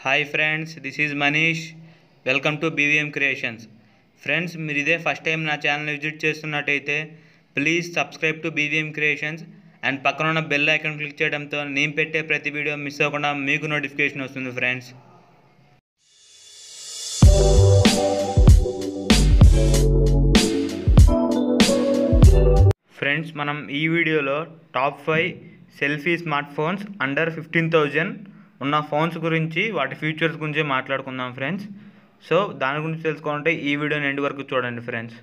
hi friends this is Manish welcome to BVM creations friends మీరు ఇదే first time నా channel visit చేస్తున్నట్టయితే please subscribe to BVM creations and పక్కన ఉన్న bell icon click చేయడంతో నేను పెట్టే ప్రతి వీడియో మిస్ అవ్వకుండా మీకు నోటిఫికేషన్ వస్తుంది ఫ్రెండ్స్ ఫ్రెండ్స్ మనం ఈ వీడియోలో top five selfie smartphones under fifteen thousand ఉన్న ఫోన్స్ గురించి వాటి ఫీచర్స్ గురించి మాట్లాడుకుందాం ఫ్రెండ్స్ సో దాని గురించి తెలుసుకోవాలంటే ఈ వీడియోని ఎండ్ వరకు చూడండి ఫ్రెండ్స్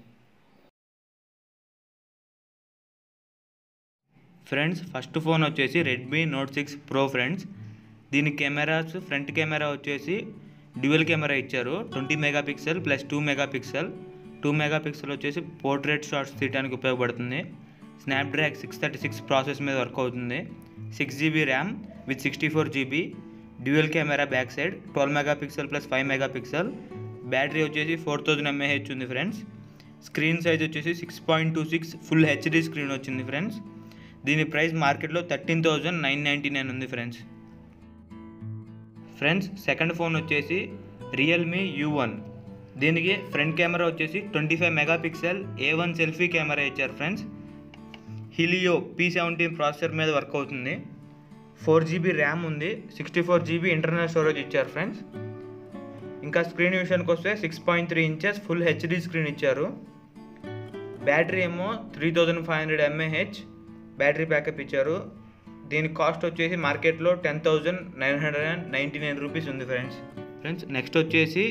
ఫ్రెండ్స్ ఫస్ట్ ఫోన్ వచ్చేసి Redmi note six pro friends దీని కెమెరాస్ ఫ్రంట్ కెమెరా వచ్చేసి డ్యూయల్ కెమెరా ఇచ్చారు twenty megapixel plus two megapixel two megapixel వచ్చేసి పోర్ట్రేట్ షాట్స్ తీయడానికి ఉపయోగపడుతుంది Snapdragon six thirty six process మీద work అవుతుంది six GB RAM with sixty four GB dual camera back side twelve megapixel plus five megapixel battery వచ్చేసి four thousand mAh ఉంది friends screen size వచ్చేసి six point two six full HD screen వచ్చింది friends దీని price మార్కెట్లో thirteen thousand nine ninety nine ఉంది friends friends second phone వచ్చేసి Realme U one దీనికి front camera వచ్చేసి twenty five megapixel A one selfie camera ఇచ్చారు friends Helio P seventeen processor మీద work అవుతుంది ఫోర్ జీబీ ర్యామ్ ఉంది sixty four GB internal storage ఇచ్చారు friends ఇంకా screen విషయానికి వస్తే six point three inches full HD screen ఇచ్చారు battery ఏమో three thousand five hundred mAh battery backup ఇచ్చారు దీని కాస్ట్ వచ్చేసి మార్కెట్లో ten thousand nine hundred and ninety nine rupees ఉంది ఫ్రెండ్స్ ఫ్రెండ్స్ నెక్స్ట్ వచ్చేసి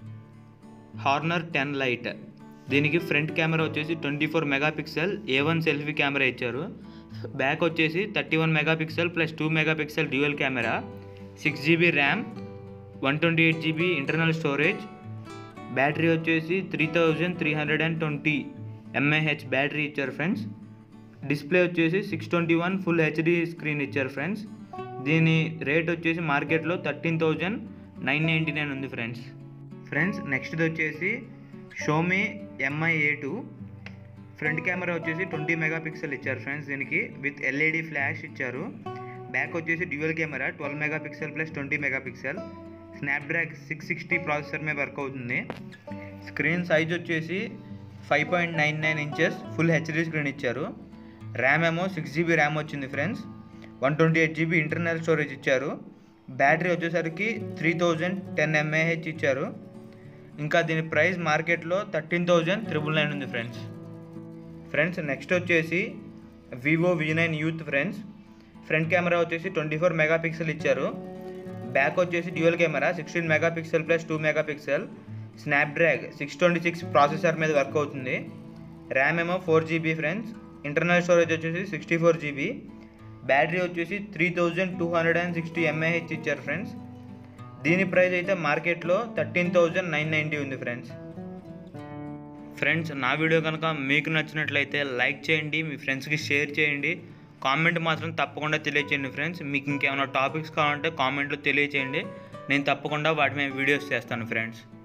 హార్నర్ టెన్ లైట్ దీనికి ఫ్రంట్ కెమెరా వచ్చేసి twenty four megapixel A one selfie camera ఇచ్చారు back వచ్చేసి thirty one megapixel plus two megapixel dual camera six GB RAM one twenty eight GB internal storage battery వచ్చేసి three thousand three hundred and twenty mAh battery ఇచ్చారు friends display వచ్చేసి six twenty one full HD screen ఇచ్చారు friends దీని rate వచ్చేసి మార్కెట్లో thirteen thousand nine ninety nine ఉంది friends friends నెక్స్ట్ది వచ్చేసి Xiaomi Mi A two front camera వచ్చేసి ట్వంటీ మెగా పిక్సెల్ ఇచ్చారు ఫ్రెండ్స్ దీనికి విత్ ఎల్ఈడి ఫ్లాష్ ఇచ్చారు బ్యాక్ వచ్చేసి dual camera twelve megapixel plus twenty megapixel Snapdragon six sixty processor మీద work అవుతుంది స్క్రీన్ సైజ్ వచ్చేసి five point nine nine inches full HD screen ఇచ్చారు RAM ఏమో six GB RAM వచ్చింది friends one twenty eight GB internal storage ఇచ్చారు battery వచ్చేసరికి three thousand ten mAh ఇచ్చారు ఇంకా దీని ప్రైస్ మార్కెట్లో థర్టీన్ థౌజండ్ త్రిబుల్ నైన్ ఉంది ఫ్రెండ్స్ ఫ్రెండ్స్ నెక్స్ట్ వచ్చేసి Vivo V nine youth friends front camera వచ్చేసి ట్వంటీ ఫోర్ మెగా పిక్సెల్ ఇచ్చారు బ్యాక్ వచ్చేసి dual camera sixteen megapixel plus two megapixel Snapdragon six twenty six processor మీద work అవుతుంది RAM ఏమో four GB friends internal storage వచ్చేసి sixty four GB battery వచ్చేసి three thousand two hundred and sixty mAh ఇచ్చారు friends దీని price అయితే మార్కెట్లో thirteen thousand nine ninety ఉంది ఫ్రెండ్స్ ఫ్రెండ్స్ నా వీడియో కనుక మీకు నచ్చినట్లయితే లైక్ చేయండి మీ ఫ్రెండ్స్కి షేర్ చేయండి కామెంట్ మాత్రం తప్పకుండా తెలియచేయండి ఫ్రెండ్స్ మీకు ఇంకేమైనా టాపిక్స్ కావాలంటే కామెంట్లో తెలియచేయండి నేను తప్పకుండా వాటి మీద వీడియోస్ చేస్తాను ఫ్రెండ్స్